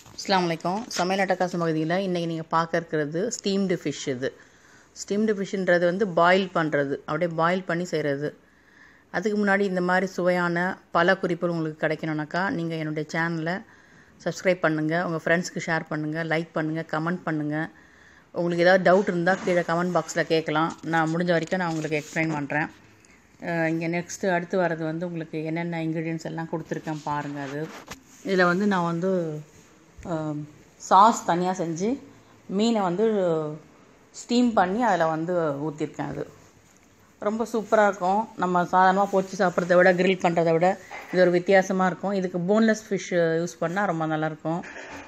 அஸ்ஸலாமு அலைக்கும் சமையல் அட்டகாசம் பகுதியில் இன்றைக்கி நீங்கள் பார்க்க இருக்கிறது ஸ்டீம்டு ஃபிஷ் இது ஸ்டீம்டு ஃபிஷ்ன்றது வந்து பாயில் பண்ணுறது அப்படியே பாயில் பண்ணி செய்கிறது அதுக்கு முன்னாடி இந்த மாதிரி சுவையான பல குறிப்புகள் உங்களுக்கு கிடைக்கணுனாக்கா நீங்கள் என்னுடைய சேனலை சப்ஸ்கிரைப் பண்ணுங்கள் உங்கள் ஃப்ரெண்ட்ஸ்க்கு ஷேர் பண்ணுங்கள் லைக் பண்ணுங்கள் கமெண்ட் பண்ணுங்கள் உங்களுக்கு ஏதாவது டவுட் இருந்தால் கீழே கமெண்ட் பாக்ஸில் கேட்கலாம் நான் முடிஞ்ச வரைக்கும் நான் உங்களுக்கு எக்ஸ்பிளைன் பண்ணுறேன் இங்கே நெக்ஸ்ட்டு அடுத்து வர்றது வந்து உங்களுக்கு என்னென்ன இன்க்ரீடியன்ஸ் எல்லாம் கொடுத்துருக்கேன் பாருங்கள் அது இதில் வந்து நான் வந்து சாஸ் தனியாக செஞ்சு மீனை வந்து ஸ்டீம் பண்ணி அதில் வந்து ஊற்றிருக்கேன் அது ரொம்ப சூப்பராக இருக்கும் நம்ம சாதாரணமாக பொரிச்சு சாப்பிட்றத விட கிரில் பண்ணுறத விட இது ஒரு வித்தியாசமாக இருக்கும் இதுக்கு போன்லெஸ் ஃபிஷ் யூஸ் பண்ணால் ரொம்ப நல்லாயிருக்கும்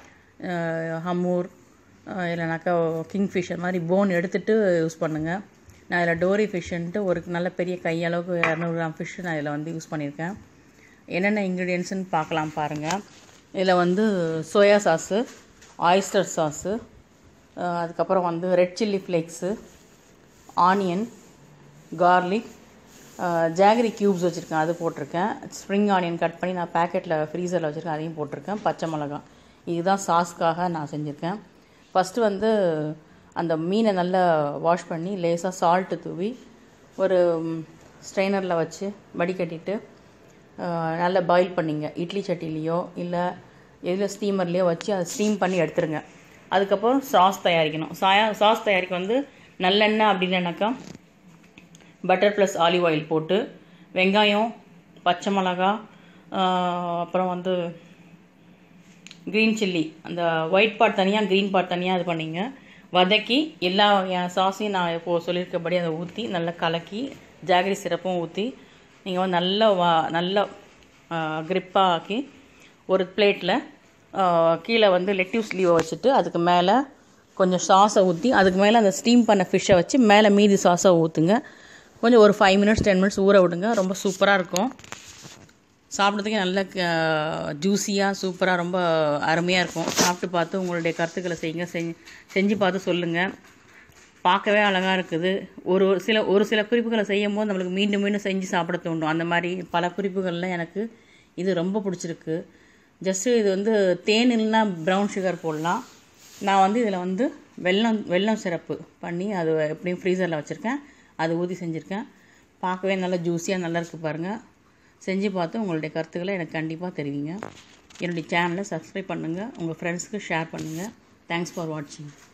ஹம்மூர் இல்லைனாக்கா கிங் ஃபிஷ் அது மாதிரி போன் எடுத்துகிட்டு யூஸ் பண்ணுங்கள் நான் இதில் டோரி ஃபிஷ்ன்ட்டு ஒரு நல்ல பெரிய கையளவுக்கு இரநூறு கிராம் ஃபிஷ் நான் இதில் வந்து யூஸ் பண்ணியிருக்கேன் என்னென்ன இன்க்ரீடியன்ட்ஸ்னு பார்க்கலாம் பாருங்கள் இதில் வந்து சோயா சாஸு ஆயிஸ்டர் சாஸு அதுக்கப்புறம் வந்து red chilli flakes onion garlic jaggery cubes வச்சுருக்கேன் அது போட்டிருக்கேன் ஸ்ப்ரிங் ஆனியன் கட் பண்ணி நான் பேக்கெட்டில் ஃப்ரீசரில் வச்சுருக்கேன் அதையும் போட்டிருக்கேன் பச்சை மிளகாய் இதுதான் சாஸ்க்காக நான் செஞ்சுருக்கேன் ஃபஸ்ட்டு வந்து அந்த மீனை நல்லா வாஷ் பண்ணி லேசாக சால்ட்டு தூவி ஒரு ஸ்ட்ரெயினரில் வச்சு வடிகட்டிட்டு நல்லா பாயில் பண்ணிங்க இட்லி சட்டிலேயோ இல்லை எதில் ஸ்டீமர்லேயோ வச்சு அதை ஸ்டீம் பண்ணி எடுத்துருங்க அதுக்கப்புறம் சாஸ் தயாரிக்கணும் சாயா சாஸ் தயாரிக்க வந்து நல்லெண்ணெய் அப்படி இல்லைனாக்கா பட்டர் ப்ளஸ் ஆலிவ் ஆயில் போட்டு வெங்காயம் பச்சை மிளகா அப்புறம் வந்து க்ரீன் சில்லி அந்த ஒயிட் பார்ட் தனியாக க்ரீன் பார்ட் தனியாக இது பண்ணிங்க வதக்கி எல்லா என் சாஸையும் நான் இப்போது சொல்லியிருக்கபடி அதை ஊற்றி நல்லா கலக்கி ஜாகரி சிரப்பும் ஊற்றி நீங்கள் வந்து நல்லா வா நல்லா க்ரிப்பாக ஆக்கி ஒரு பிளேட்டில் கீழே வந்து லெட்டிவ்ஸ் லீவை வச்சுட்டு அதுக்கு மேலே கொஞ்சம் சாஸை ஊற்றி அதுக்கு மேலே அந்த ஸ்டீம் பண்ண ஃபிஷ்ஷை வச்சு மேலே மீதி சாஸை ஊற்றுங்க கொஞ்சம் ஒரு ஃபைவ் மினிட்ஸ் டென் மினிட்ஸ் ஊற விடுங்க ரொம்ப சூப்பராக இருக்கும் சாப்பிட்றதுக்கே நல்ல ஜூஸியாக சூப்பராக ரொம்ப அருமையாக இருக்கும் சாப்பிட்டு பார்த்து உங்களுடைய கருத்துக்களை செய்யுங்க செஞ்சு செஞ்சு பார்த்து சொல்லுங்கள் பார்க்கவே அழகாக இருக்குது ஒரு சில ஒரு சில குறிப்புகளை செய்யும் போது நம்மளுக்கு மீண்டும் மீண்டும் செஞ்சு சாப்பிட தோண்டும் அந்த மாதிரி பல குறிப்புகளில் எனக்கு இது ரொம்ப பிடிச்சிருக்கு ஜஸ்ட்டு இது வந்து தேன் இல்லைனா ப்ரௌன் சுகர் போடலாம் நான் வந்து இதில் வந்து வெல்லம் வெல்லம் சிறப்பு பண்ணி அது எப்படியும் ஃப்ரீசரில் வச்சுருக்கேன் அது ஊற்றி செஞ்சுருக்கேன் பார்க்கவே நல்லா ஜூஸியாக நல்லா இருக்குது பாருங்கள் செஞ்சு பார்த்து உங்களுடைய கருத்துக்களை எனக்கு கண்டிப்பாக தெரிவிங்க என்னுடைய சேனலை சப்ஸ்கிரைப் பண்ணுங்கள் உங்கள் ஃப்ரெண்ட்ஸ்க்கு ஷேர் பண்ணுங்கள் தேங்க்ஸ் ஃபார் வாட்சிங்